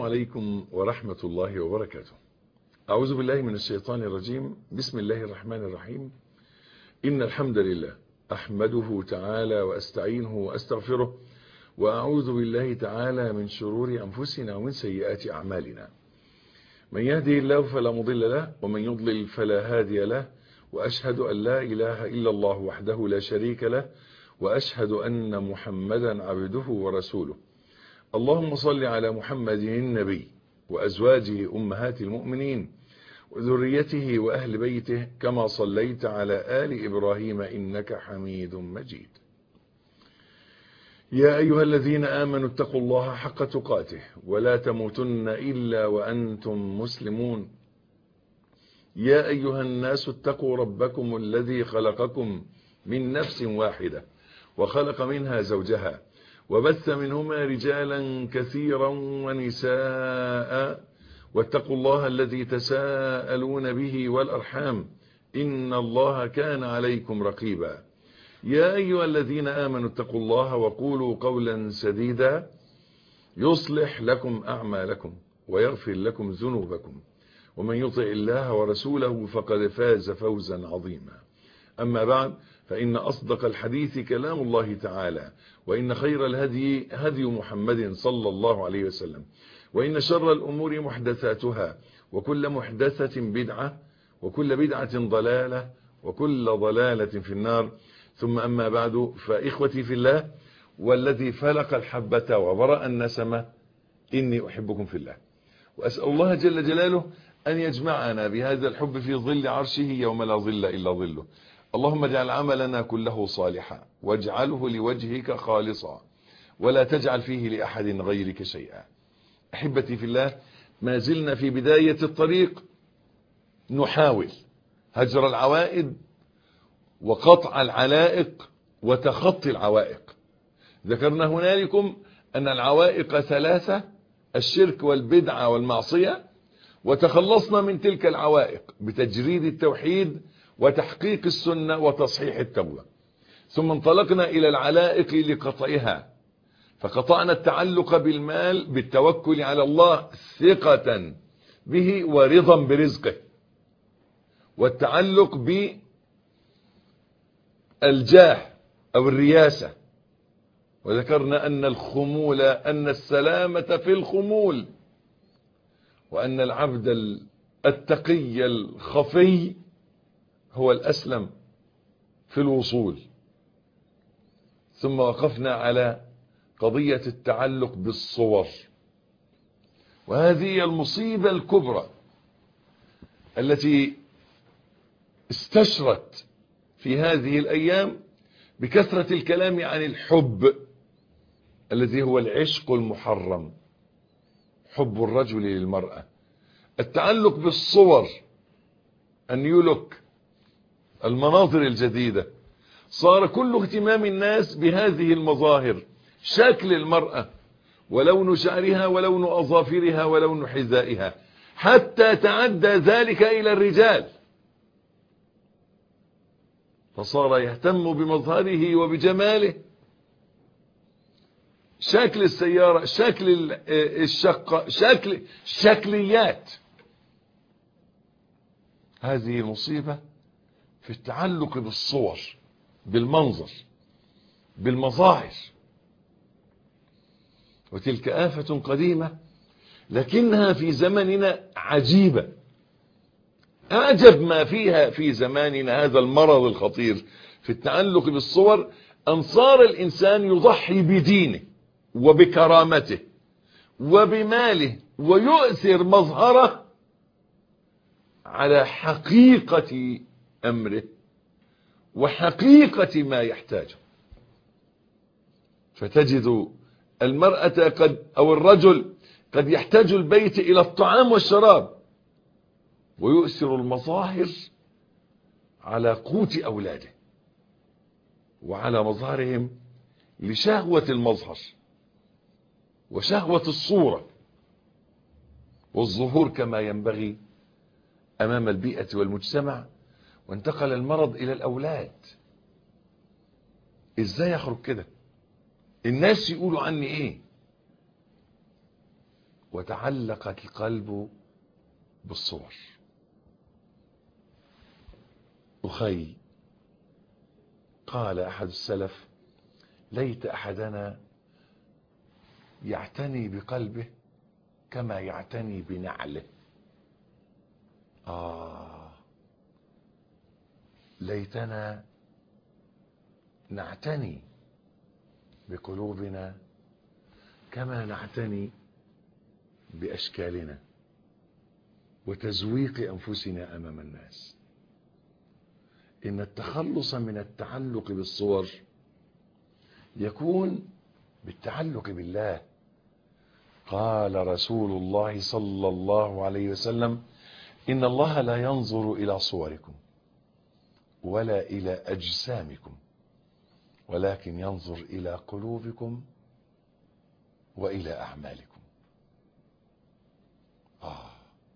عليكم ورحمة الله وبركاته أعوذ بالله من الشيطان الرجيم بسم الله الرحمن الرحيم إن الحمد لله أحمده تعالى وأستعينه وأستغفره وأعوذ بالله تعالى من شرور أنفسنا ومن سيئات أعمالنا من يهده الله فلا مضل له ومن يضلل فلا هادي له وأشهد أن لا إله إلا الله وحده لا شريك له وأشهد أن محمدا عبده ورسوله اللهم صل على محمد النبي وأزواجه أمهات المؤمنين وذريته وأهل بيته كما صليت على آل إبراهيم إنك حميد مجيد يا أيها الذين آمنوا اتقوا الله حق تقاته ولا تموتن إلا وأنتم مسلمون يا أيها الناس اتقوا ربكم الذي خلقكم من نفس واحدة وخلق منها زوجها وبث منهما رجالا كثيرا ونساء واتقوا الله الذي تساءلون به والأرحام إن الله كان عليكم رقيبا يا أيها الذين آمنوا اتقوا الله وقولوا قولا سديدا يصلح لكم أعمالكم ويغفر لكم ذنوبكم ومن يطع الله ورسوله فقد فاز فوزا عظيما أما بعد فإن أصدق الحديث كلام الله تعالى وإن خير الهدي هدي محمد صلى الله عليه وسلم وإن شر الأمور محدثاتها وكل محدثة بدعة وكل بدعة ضلالة وكل ضلالة في النار ثم أما بعد فإخوتي في الله والذي فلق الحبة وبرأ النسمة إني أحبكم في الله وأسأل الله جل جلاله أن يجمعنا بهذا الحب في ظل عرشه يوم لا ظل إلا ظله اللهم اجعل عملنا كله صالحا واجعله لوجهك خالصا ولا تجعل فيه لأحد غيرك شيئا أحبتي في الله ما زلنا في بداية الطريق نحاول هجر العوائد وقطع العلائق وتخطي العوائق ذكرنا هنالكم أن العوائق ثلاثة الشرك والبدعة والمعصية وتخلصنا من تلك العوائق بتجريد التوحيد وتحقيق السنة وتصحيح التوبة ثم انطلقنا إلى العلائق لقطعها فقطعنا التعلق بالمال بالتوكل على الله ثقة به ورضا برزقه والتعلق بالجاه أو الرياسة وذكرنا أن الخمول أن السلامة في الخمول وأن العبد التقي الخفي هو الأسلم في الوصول ثم وقفنا على قضية التعلق بالصور وهذه المصيبة الكبرى التي استشرت في هذه الأيام بكثرة الكلام عن الحب الذي هو العشق المحرم حب الرجل للمرأة التعلق بالصور النيولوك المناظر الجديدة صار كل اهتمام الناس بهذه المظاهر شكل المرأة ولون شعرها ولون أظافرها ولون حذائها حتى تعدى ذلك إلى الرجال فصار يهتم بمظهره وبجماله شكل السيارة شكل الشقة شكل شكليات هذه مصيبة في التعلق بالصور بالمنظر بالمظاهر وتلك آفة قديمة لكنها في زمننا عجيبة أعجب ما فيها في زماننا هذا المرض الخطير في التعلق بالصور أن صار الإنسان يضحي بدينه وبكرامته وبماله ويؤثر مظهره على حقيقة أمره وحقيقة ما يحتاجه فتجد المرأة قد أو الرجل قد يحتاج البيت إلى الطعام والشراب ويؤثر المظاهر على قوت أولاده وعلى مظهرهم لشهوة المظهر وشهوة الصورة والظهور كما ينبغي أمام البيئة والمجتمع وانتقل المرض إلى الأولاد إزاي يخرج كده الناس يقولوا عني إيه وتعلقت القلب بالصور أخي قال أحد السلف ليت أحدنا يعتني بقلبه كما يعتني بنعله آه ليتنا نعتني بقلوبنا كما نعتني بأشكالنا وتزويق أنفسنا أمام الناس إن التخلص من التعلق بالصور يكون بالتعلق بالله قال رسول الله صلى الله عليه وسلم إن الله لا ينظر إلى صوركم ولا إلى أجسامكم ولكن ينظر إلى قلوبكم وإلى أعمالكم آه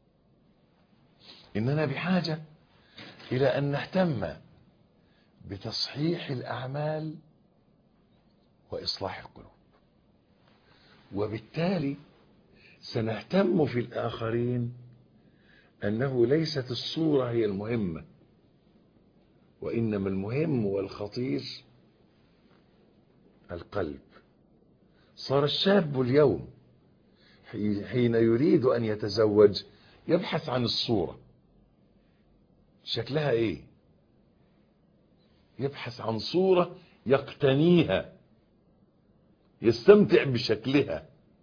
إننا بحاجة إلى أن نهتم بتصحيح الأعمال وإصلاح القلوب وبالتالي سنهتم في الآخرين أنه ليست الصورة هي المهمة وإنما المهم والخطير القلب صار الشاب اليوم حين يريد أن يتزوج يبحث عن الصورة شكلها ايه يبحث عن صورة يقتنيها يستمتع بشكلها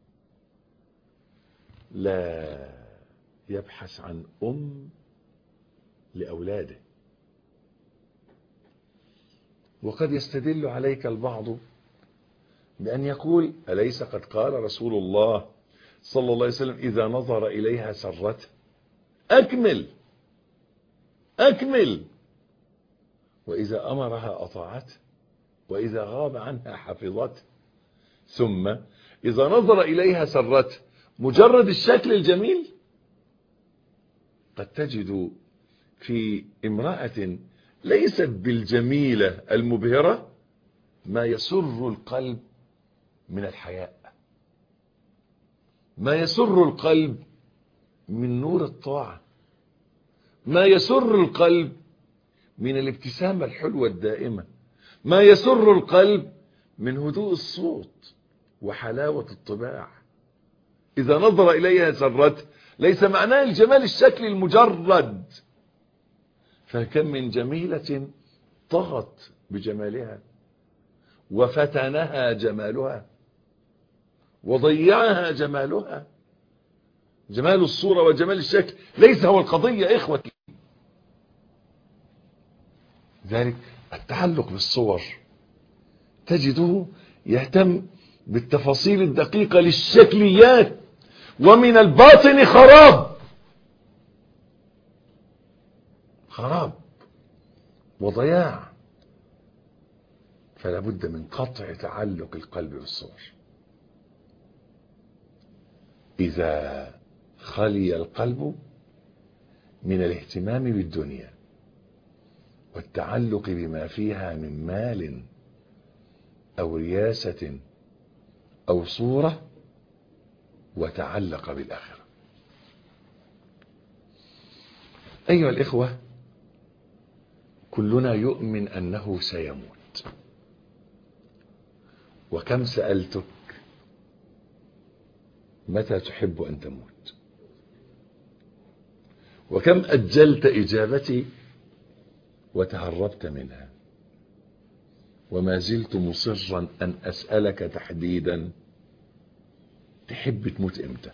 لا يبحث عن أم لأولاده وقد يستدل عليك البعض بأن يقول أليس قد قال رسول الله صلى الله عليه وسلم إذا نظر إليها سرته أكمل أكمل وإذا أمرها أطاعته وإذا غاب عنها حفظته ثم إذا نظر إليها سرته مجرد الشكل الجميل قد تجد في امرأة ليست بالجميلة المبهرة ما يسر القلب من الحياء ما يسر القلب من نور الطاعة ما يسر القلب من الابتسامة الحلوة الدائمة ما يسر القلب من هدوء الصوت وحلاوة الطباع إذا نظر إليها سرت ليس معناه الجمال الشكل المجرد فكم من جميلة طغت بجمالها وفتنها جمالها وضيعها جمالها جمال الصورة وجمال الشكل ليس هو القضية إخوتي ذلك التعلق بالصور تجده يهتم بالتفاصيل الدقيقة للشكليات ومن الباطن خراب خراب وضياع فلا بد من قطع تعلق القلب بالصور إذا خلي القلب من الاهتمام بالدنيا والتعلق بما فيها من مال أو رياسة أو صورة وتعلق بالآخرة أيها الإخوة كلنا يؤمن أنه سيموت وكم سألتك متى تحب أن تموت وكم أجلت إجابتي وتهربت منها وما زلت مصرا أن أسألك تحديدا تحب تموت امتى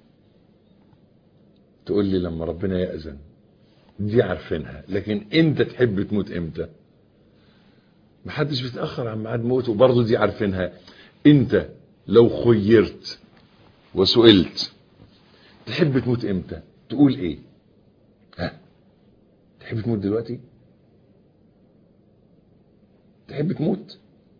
تقول لي لما ربنا يأذن دي عارفينها لكن انت تحب تموت امتى محدش بيتأخر عن ميعاد موته وبرضه دي عارفينها انت لو خيرت وسئلت تحب تموت امتى تقول ايه ها تحب تموت دلوقتي تحب تموت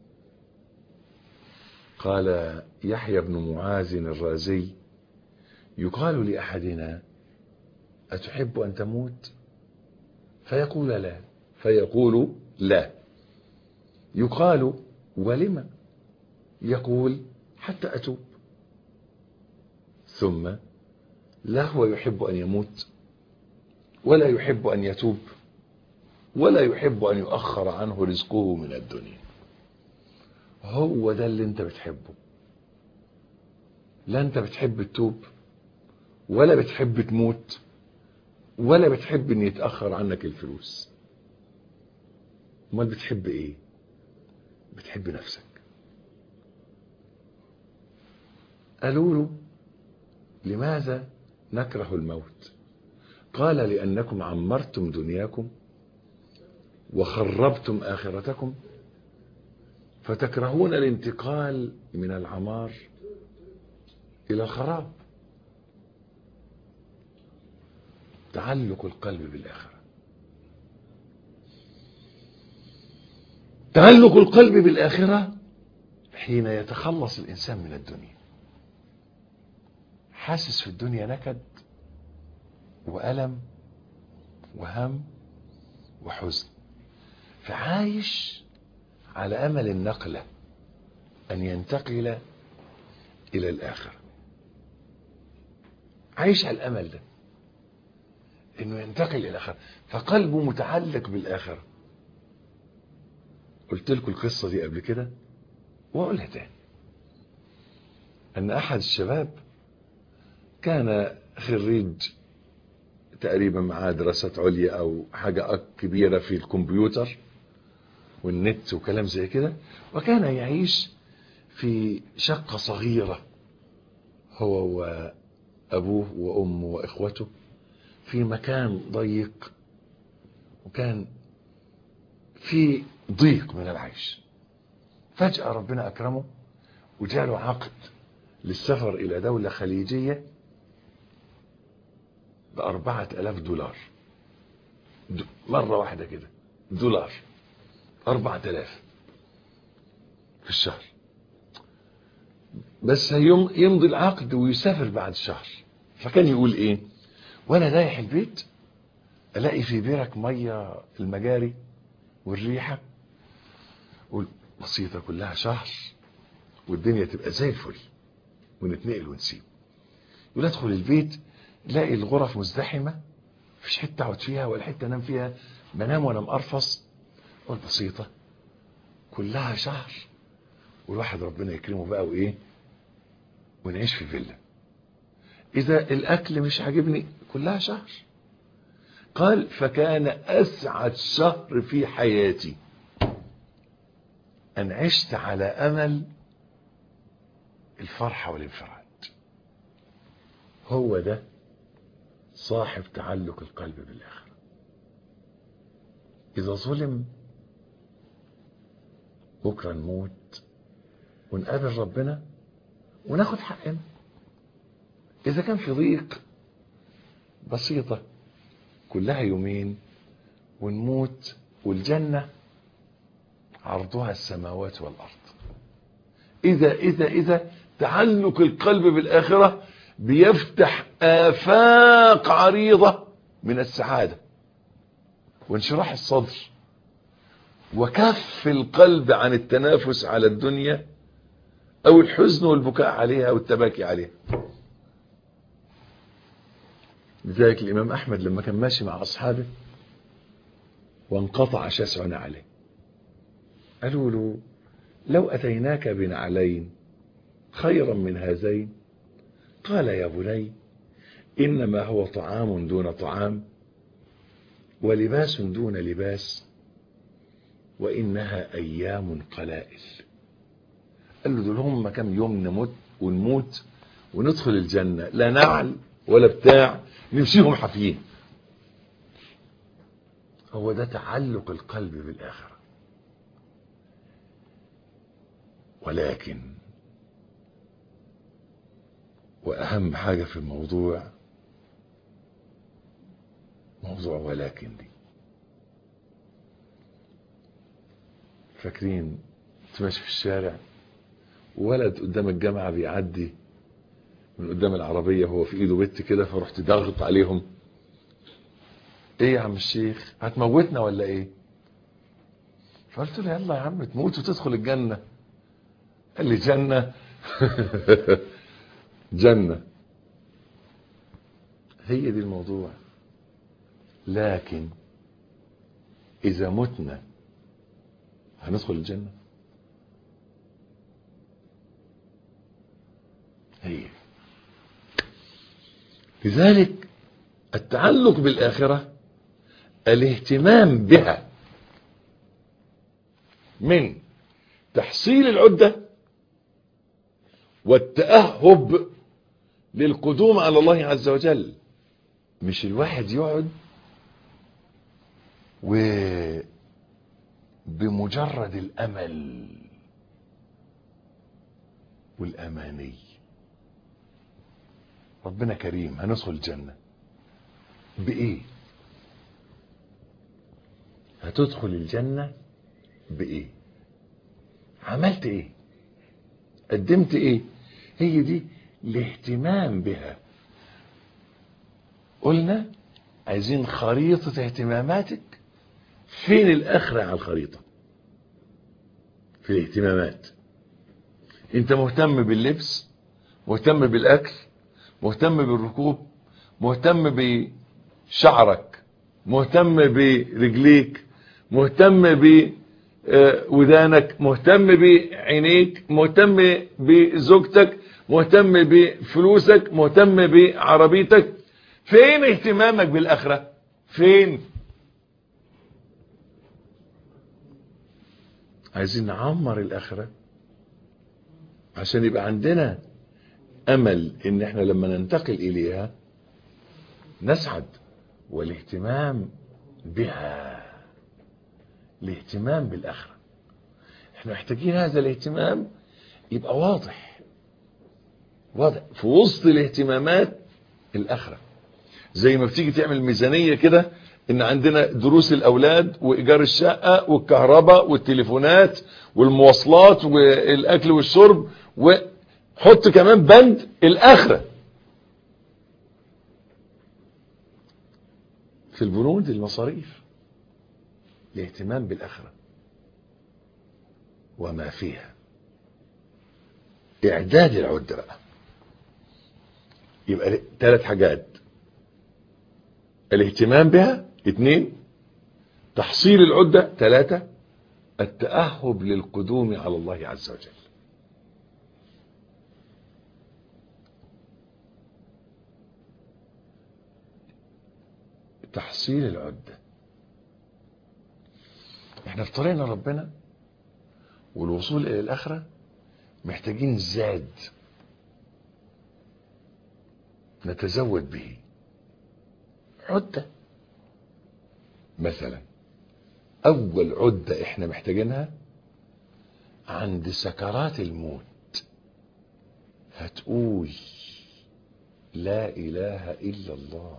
قال يحيى بن معاذ الرازي يقال لأحدنا أتحب أن تموت فيقول لا فيقول لا يقال ولم يقول حتى أتوب ثم لا هو يحب أن يموت ولا يحب أن يتوب ولا يحب أن يؤخر عنه رزقه من الدنيا هو ده اللي انت بتحبه لا انت بتحب تتوب ولا بتحب تموت ولا بتحب ان يتأخر عنك الفلوس امال بتحب ايه بتحب نفسك قالوا له لماذا نكره الموت قال لأنكم عمرتم دنياكم وخربتم آخرتكم فتكرهون الانتقال من العمار إلى الخراب تعلق القلب بالآخرة تعلق القلب بالآخرة حين يتخلص الإنسان من الدنيا حاسس في الدنيا نكد وألم وهم وحزن فعايش على أمل النقلة أن ينتقل إلى الآخرة عايش على الأمل ده أنه ينتقل إلى الآخرة فقلبه متعلق بالآخرة قلت لكم القصة دي قبل كده وأقولها تاني أن أحد الشباب كان خريج تقريبا معاه دراسات عليا او حاجة كبيرة في الكمبيوتر والنت وكلام زي كده وكان يعيش في شقة صغيرة هو وابوه وامه واخوته في مكان ضيق وكان في ضيق من العيش فجأة ربنا اكرمه وجاله عقد للسفر الى دولة خليجية بأربعة ألاف دولار مرة واحدة كده دولار أربعة ألاف في الشهر بس يمضي العقد ويسافر بعد شهر فكان يقول ايه وانا رايح البيت الاقي في بيرك مية المجاري والريحة بسيطة كلها شهر والدنيا تبقى زي الفل ونتنقل ونسيب يقول ادخل البيت تلاقي الغرف مزدحمة مفيش حتة اقعد فيها ولا حتة انام فيها بنام وانا مقرفص بسيطة كلها شهر والواحد ربنا يكرمه بقى وايه ونعيش في فيلا اذا الاكل مش عاجبني كلها شهر قال فكان اسعد شهر في حياتي ان عشت على امل الفرحة والانفراد هو ده صاحب تعلق القلب بالآخرة إذا ظلم بكرة نموت ونقابل ربنا وناخد حقنا إذا كان في ضيق بسيطة كلها يومين ونموت والجنة عرضها السماوات والأرض إذا إذا إذا تعلق القلب بالآخرة بيفتح آفاق عريضة من السعادة وانشراح الصدر وكف القلب عن التنافس على الدنيا أو الحزن والبكاء عليها أو التباكي عليها لذلك الإمام أحمد لما كان ماشي مع أصحابه وانقطع شسعنا عليه قالوا له لو أتيناك بنعلين خيرا من هذين قال يا بني إنما هو طعام دون طعام ولباس دون لباس وإنها أيام قلائل قال له دول هم كم يوم نموت ونموت وندخل الجنة لا نعل ولا بتاع نمشيهم حافيين هو ده تعلق القلب بالآخرة ولكن وأهم حاجة في الموضوع موضوع ولكن دي فاكرين تمشي في الشارع ولد قدام الجامعة بيعدي من قدام العربية هو في ايده بت كده فرحت ضغط عليهم ايه يا عم الشيخ هتموتنا ولا ايه فقلت له يلا يا عم تموت وتدخل الجنة قال لي جنة جنة هي دي الموضوع لكن إذا متنا هندخل الجنة هي لذلك التعلق بالآخرة الاهتمام بها من تحصيل العدة والتأهب للقدوم على الله عز وجل مش الواحد يقعد و بمجرد الأمل والأماني ربنا كريم هندخل الجنة بإيه هتدخل الجنة بإيه عملت إيه قدمت إيه هي دي الاهتمام بها قلنا عايزين خريطة اهتماماتك فين الآخرة على الخريطة في الاهتمامات انت مهتم باللبس مهتم بالأكل مهتم بالركوب مهتم بشعرك مهتم برجليك مهتم بودانك مهتم بعينيك مهتم بزوجتك مهتم بفلوسك مهتم بعربيتك فين اهتمامك بالآخرة فين عايزين نعمر الآخرة عشان يبقى عندنا أمل إن إحنا لما ننتقل إليها نسعد والاهتمام بها الاهتمام بالآخرة إحنا محتاجين هذا الاهتمام يبقى واضح واضح في وسط الاهتمامات الآخرة زي ما بتيجي تعمل ميزانية كده ان عندنا دروس الاولاد وايجار الشقة والكهرباء والتليفونات والمواصلات والاكل والشرب وحط كمان بند الاخرة في البنود المصاريف الاهتمام بالاخرة وما فيها اعداد العدة بقى يبقى ثلاث حاجات الاهتمام بها اثنين تحصيل العدة ثلاثة التأهب للقدوم على الله عز وجل تحصيل العدة احنا في طريقنا ربنا والوصول الى الاخرة محتاجين زاد نتزود به عدة مثلا اول عدة احنا محتاجينها عند سكرات الموت هتقول لا اله الا الله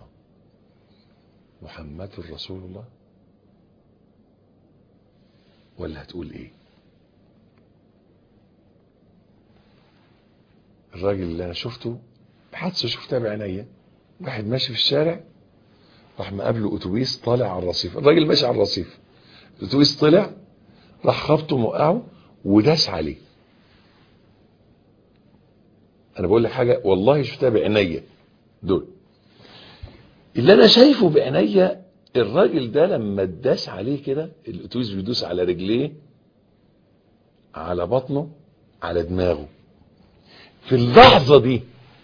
محمد رسول الله ولا هتقول ايه الراجل اللي انا شفته حادثه شفتها بعينيا واحد ماشي في الشارع راح مقابله اتوبيس طالع على الرصيف الراجل ماشي على الرصيف الاتوبيس طلع راح خبطه موقعه وداس عليه انا بقول لك حاجه والله شفتها بعينيا دول اللي انا شايفه بعينيا الراجل ده لما اتداس عليه كده الاتوبيس بيدوس على رجليه على بطنه على دماغه في اللحظه دي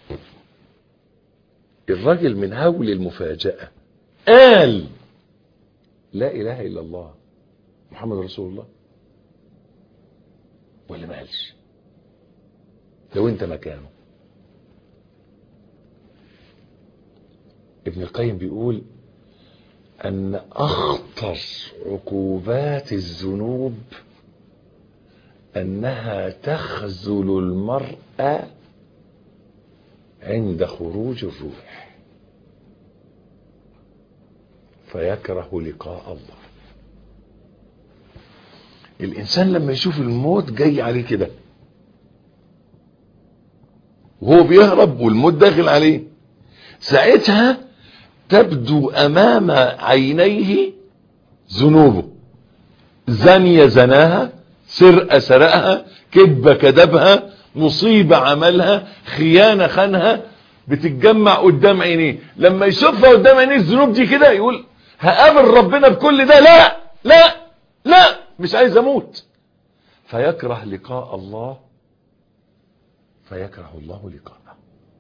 الراجل من هول المفاجاه قال لا اله الا الله محمد رسول الله ولا ما قالش لو انت مكانه ابن القيم بيقول ان اخطر عقوبات الذنوب انها تخذل المرء عند خروج الروح فيكره لقاء الله الانسان لما يشوف الموت جاي عليه كده وهو بيهرب والموت داخل عليه ساعتها تبدو امام عينيه ذنوبه زانية زناها سرقة سرقها كذبة كذبها مصيبة عملها خيانة خانها بتتجمع قدام عينيه لما يشوفها قدام عينيه الذنوب دي كده يقول هقابل ربنا بكل ده لا لا لا مش عايز اموت فيكره لقاء الله فيكره الله لقاءه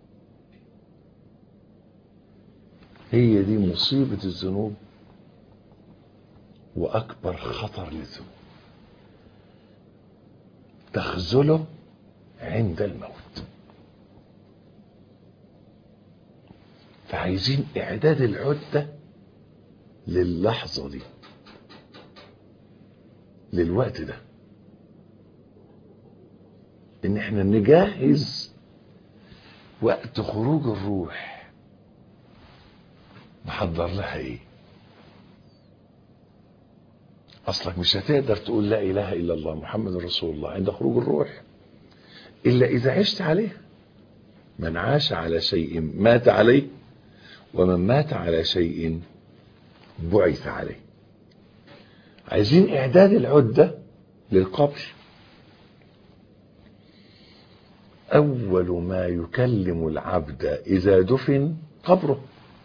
هي دي مصيبة الذنوب وأكبر خطر للذنوب تخذله عند الموت فعايزين إعداد العدة للحظة دي للوقت ده ان احنا نجهز وقت خروج الروح محضر لها ايه اصلك مش هتقدر تقول لا اله الا الله محمد رسول الله عند خروج الروح الا اذا عشت عليه من عاش على شيء مات عليه ومن مات على شيء بعث عليه عايزين اعداد العدة للقبر اول ما يكلم العبد اذا دفن قبره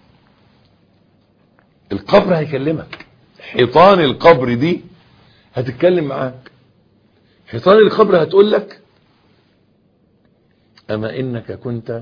القبر هيكلمك حيطان القبر دي هتتكلم معاك حيطان القبر هتقول لك اما انك كنت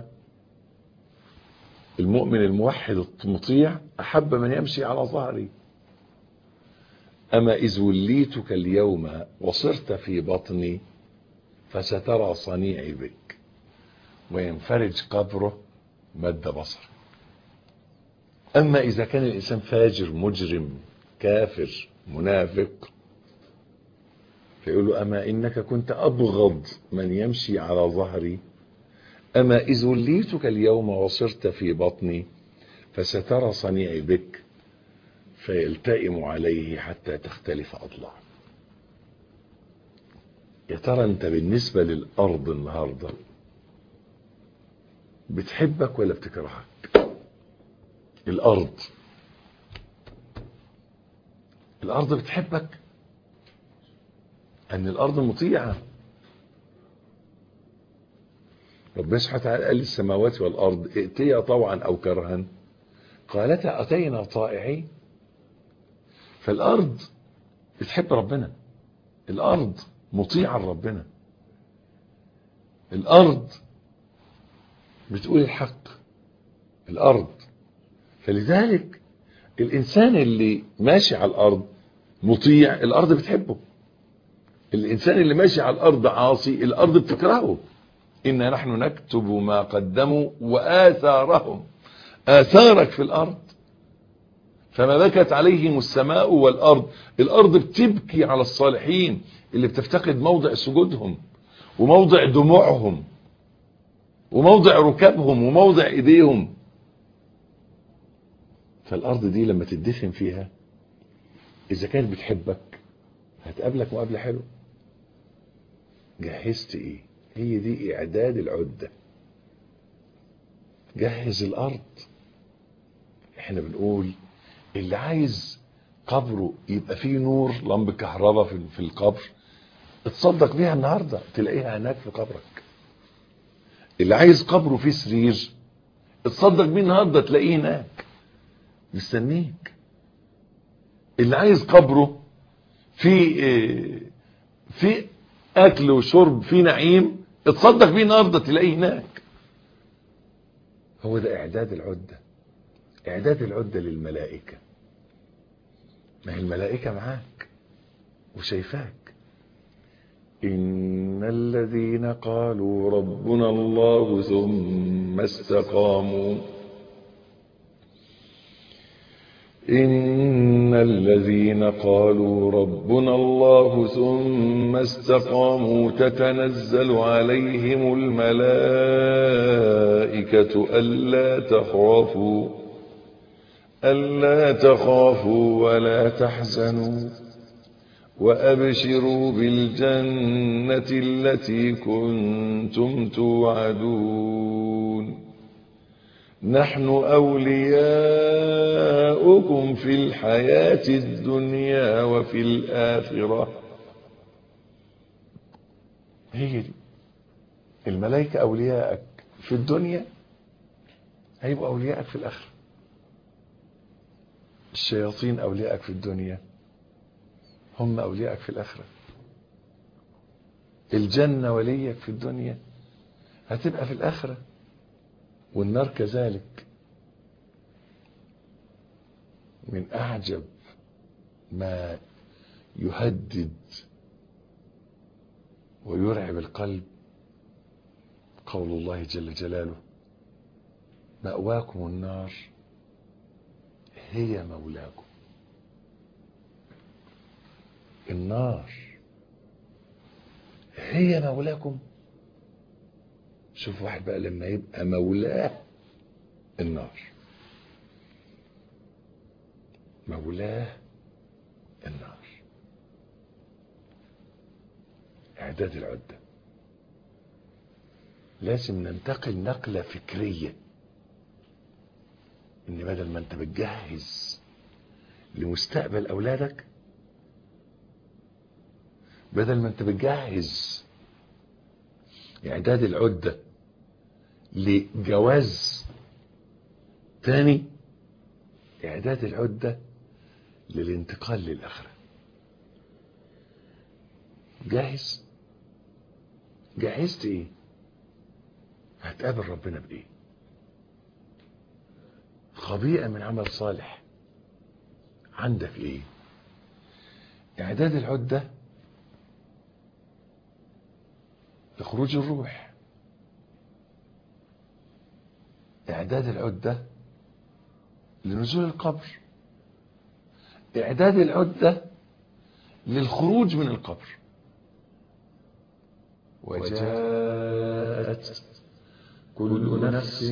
المؤمن الموحد المطيع احب من يمشي على ظهري اما اذ وليتك اليوم وصرت في بطني فسترى صنيعي بك وينفرج قبره مد بصر اما اذا كان الانسان فاجر مجرم كافر منافق فيقول له اما انك كنت ابغض من يمشي على ظهري اما اذ وليتك اليوم وصرت في بطني فسترى صنيعي بك فيلتئم عليه حتى تختلف اضلاعه يا ترى انت بالنسبة للارض النهاردة بتحبك ولا بتكرهك الارض الارض بتحبك ان الارض مطيعة ربنا سبحانه وتعالى قال السماوات والارض ائتيا طوعا او كرها قالتا اتينا طائعين فالارض بتحب ربنا الارض مطيعة لربنا الارض بتقول الحق الارض فلذلك الانسان اللي ماشي على الارض مطيع الارض بتحبه الانسان اللي ماشي على الارض عاصي الارض بتكرهه إنا نحن نكتب ما قدموا وآثارهم آثارك في الأرض فما بكت عليهم السماء والأرض الأرض بتبكي على الصالحين اللي بتفتقد موضع سجودهم وموضع دموعهم وموضع ركابهم وموضع ايديهم فالارض دي لما تدفن فيها اذا كانت بتحبك هتقابلك مقابله حلوه جهزت ايه هي دي اعداد العده جهز الارض احنا بنقول اللي عايز قبره يبقى فيه نور لمبه كهرباء في في القبر اتصدق بيها النهارده تلاقيها هناك في قبرك اللي عايز قبره فيه سرير اتصدق بيه النهارده تلاقيه هناك مستنيك اللي عايز قبره في في اكل وشرب في نعيم اتصدق بيه النهارده تلاقيه هناك هو ده اعداد العده اعداد العده للملائكه ما هي الملائكه معاك وشايفاك إن الذين قالوا ربنا الله ثم استقاموا إن الذين قالوا ربنا الله ثم استقاموا تتنزل عليهم الملائكة ألا تخافوا ألا تخافوا ولا تحزنوا وأبشروا بالجنة التي كنتم توعدون نحن أولياؤكم في الحياة الدنيا وفي الآخرة هي دي الملائكة أولياءك في الدنيا هيبقوا أولياءك في الآخرة الشياطين أولياءك في الدنيا هم أولياءك في الآخرة الجنة وليك في الدنيا هتبقى في الآخرة والنار كذلك من أعجب ما يهدد ويرعب القلب قول الله جل جلاله مأواكم النار هي مولاكم النار هي مولاكم شوف واحد بقى لما يبقى مولاه النار مولاه النار اعداد العده لازم ننتقل نقله فكريه ان بدل ما انت بتجهز لمستقبل اولادك بدل ما انت بتجهز اعداد العده لجواز تاني اعداد العده للانتقال للاخره جاهز جهزت ايه هتقابل ربنا بايه خبيئة من عمل صالح عندك ايه اعداد العدة لخروج الروح اعداد العدة لنزول القبر اعداد العدة للخروج من القبر وجاءت كل نفس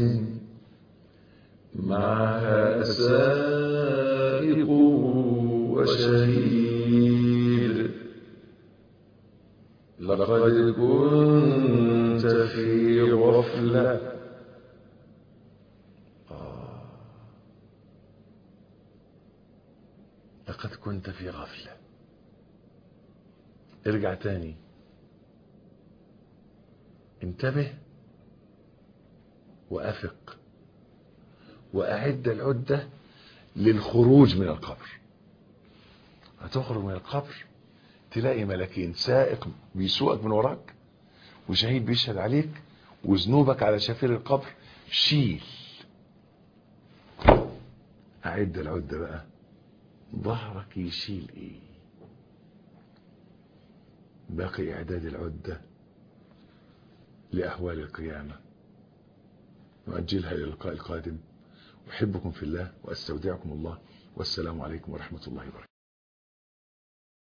معها سائق وشهيد لقد كنت في غفلة آه. لقد كنت في غفلة ارجع تاني انتبه وافق وأعد العدة للخروج من القبر هتخرج من القبر تلاقي ملكين سائق بيسوقك من وراك وشهيد بيشهد عليك وذنوبك على شفير القبر شيل أعد العدة بقى ظهرك يشيل ايه باقي إعداد العدة لأهوال القيامة نؤجلها إلى اللقاء القادم أحبكم في الله وأستودعكم الله والسلام عليكم ورحمة الله وبركاته